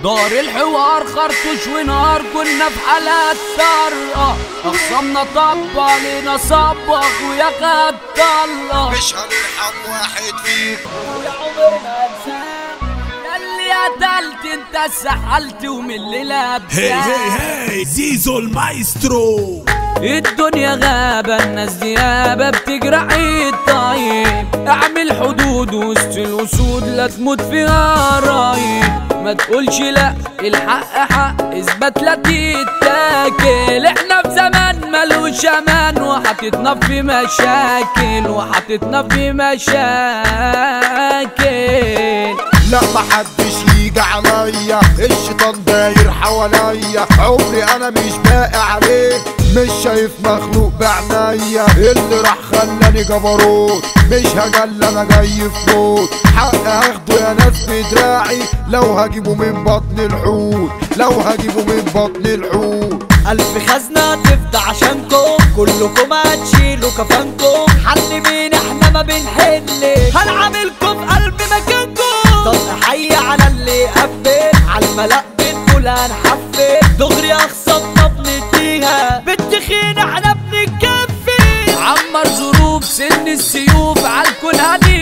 دار الحوار خرطوش ونار كنا في حالات طارئة أخصامنا طب علينا صب أخويا خد طلة مش هنرحم واحد فيكم ويا عمر ما انساك ياللي قتلت انت اتسحلت ومن الليلة هي هي هي زيزو المايسترو الدنيا غابة الناس ديابة بتجرح الطيب اعمل حدود وسط الاسود لا تموت فيها رايب ما تقولش لا الحق حق اثبت لا تتاكل احنا في زمان ملوش امان وحطتنا في مشاكل وحطتنا في مشاكل لا محدش يجي عليا الشيطان داير حواليا عمري انا مش باقي عليه مش شايف مخلوق بعنايا اللي راح خلاني جبروت مش هجل انا جاي في موت حق هاخده يا ناس بدراعي لو هجيبه من بطن الحوت لو هجيبه من بطن الحوت ألف خزنة تفضى عشانكم كلكم هتشيلوا كفانكم حل مين احنا ما بنحلش هنعاملكم في قلب مكانكم طب حي على اللي قبل على الملأ بنقول هنحفل دغري أخصامنا بنديها بالتخين احنا بنتكفي عمر ظروف سن السيوف عالكل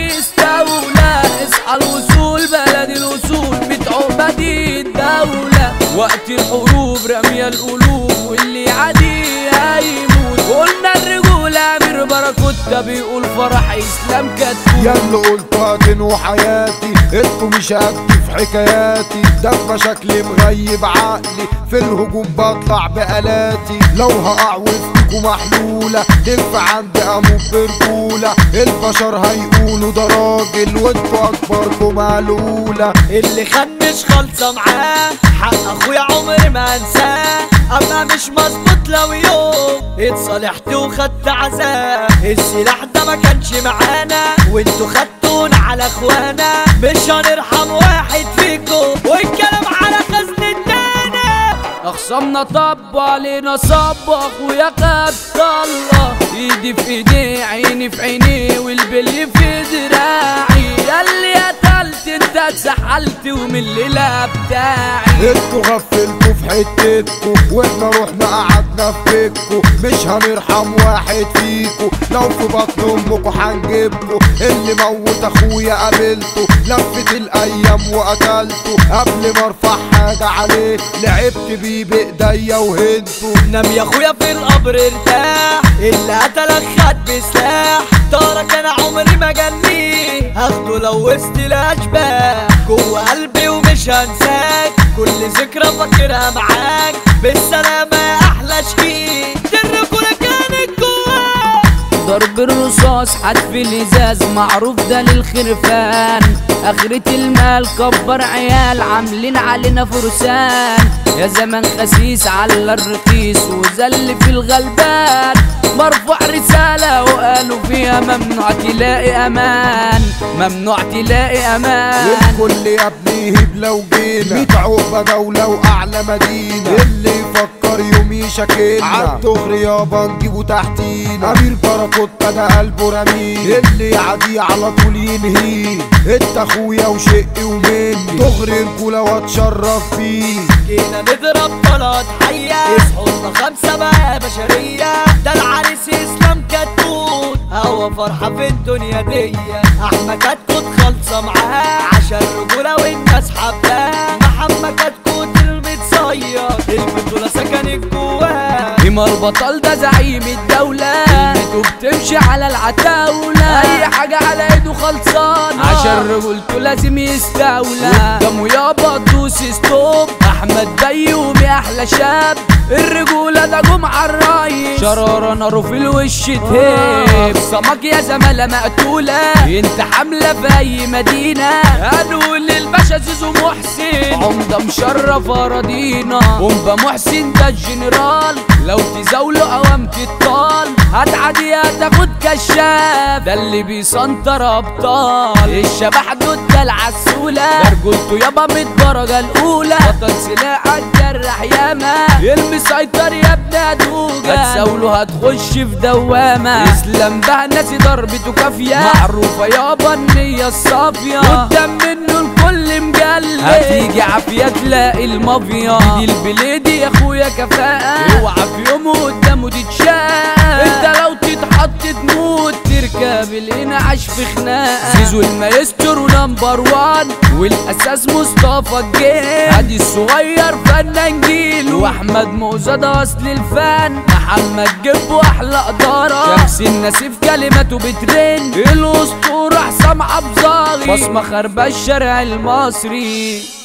هنستولى اصحى الوصول بلد الوصول بتعوبة دي الدولة وقت الحروب رمي القلوب واللي عادي هيموت قلنا الرجولة امير باراكوتا بيقول فرح اسلام كتكوت يا اللي قلتوا هتنوا حياتي انتوا مش قدي في حكاياتي ده شكلي مغيب عقلي في الهجوم بطلع بآلاتي لو هقع وسطكوا محلولة تنفع عندي اموت برجولة البشر هيقولوا ده راجل وانتوا اكبركم معلولة اللي خنش خالصة معاه حق اخويا عمري ما انساه اما مش مظبوط لو يوم اتصالحت وخدت عذاب السلاح ده ما كانش معانا وانتوا خدتونا على اخوانا مش هنرحم واحد فيكم والكلام على خزن التاني اخصامنا طب علينا صب اخويا قد الله ايدي في ايدي عيني في عيني والبلي في دراعي ياللي قتلت انت اتسحلت ومن الليلة بتاعي انتوا غفلتوا في حتتكوا واحنا رحنا قعدنا في بيتكوا مش هنرحم واحد فيكوا لو في بطن امكوا هنجيبكوا اللي موت اخويا قابلته لفت الايام وقتلته قبل ما ارفع حاجه عليه لعبت بيه بايديا وهنته نام يا اخويا في القبر ارتاح اللي قتلك خد بسلاح طارك انا عمري ما جنيه هاخده لو وسط الاشباح جوه قلبي ومش هنساك كل ذكرى فاكرها معاك بالسلامة يا احلى شكيك دي الرجولة كانت جواك ضرب الرصاص حدف الازاز معروف ده للخرفان اخرة المال كبر عيال عاملين علينا فرسان يا زمان خسيس على الرخيص وزل في الغلبان مرفوع رسالة وقالوا فيها ممنوع تلاقي امان ممنوع تلاقي امان الكل يا ابني هيب لو جينا ميت عقبة دولة وأعلى مدينة اللي يفكر يوم يشاكلنا عالدغري يابا نجيبه تحتينا أمير باراكوتا ده قلبه رميل اللي يعديه على طول ينهيه انت اخويا وشقي ومني دغري رجولة واتشرف فيه جينا نضرب طلعت حية اصحوا لنا خمسة بقى بشرية ده العريس اسلام كتكوت هوا فرحة في الدنيا دي احمد كتكوت خالصة معاه عشان رجولة والناس حباه محمد كتكوت المتصير البطولة سكنت جواه إما البطل ده زعيم الدولة كلمته بتمشي على العتاولة أي حاجة على إيده خلصانة عشان رجولته لازم يستولى قدامه يابا تدوس ستوب أحمد بيومي أحلى شاب الرجولة ده جمعة الرايس شرارة ناره في الوش تهيب سمك يا زمالة مقتولة انت حاملة في أي مدينة هنقول للباشا زيزو محسن عمدة مشرف أراضينا ومبا محسن ده الجنرال لو تزاوله أوام تطال هتعدي هتاخد كشاف ده اللي بيسنطر أبطال الشبح دول ده العسولة ده رجولته يابا من الدرجة الأولى بطل سلاح هتجرح ياما المسيطر يا ابن هتوجع هتزاوله هتخش في دوامة اسلام بقى ناسي ضربته كافية معروفة يابا النية الصافية قدام منه الكل مجلد هتيجي عم بالعافية تلاقي المافيا دي البليدي يا اخويا كفاءة اوعى في يوم قدامه تتشاف انت لو تتحط تموت تركب الانعاش في خناقة زيزو المايسترو نمبر وان والاساس مصطفى الجيل هادي الصغير فنان جيل واحمد موزة ده اصل الفن محمد جيب واحلى قدارة شمس النسيف كلماته بترن الاسطورة حسام عبد بصمة خربة الشارع المصري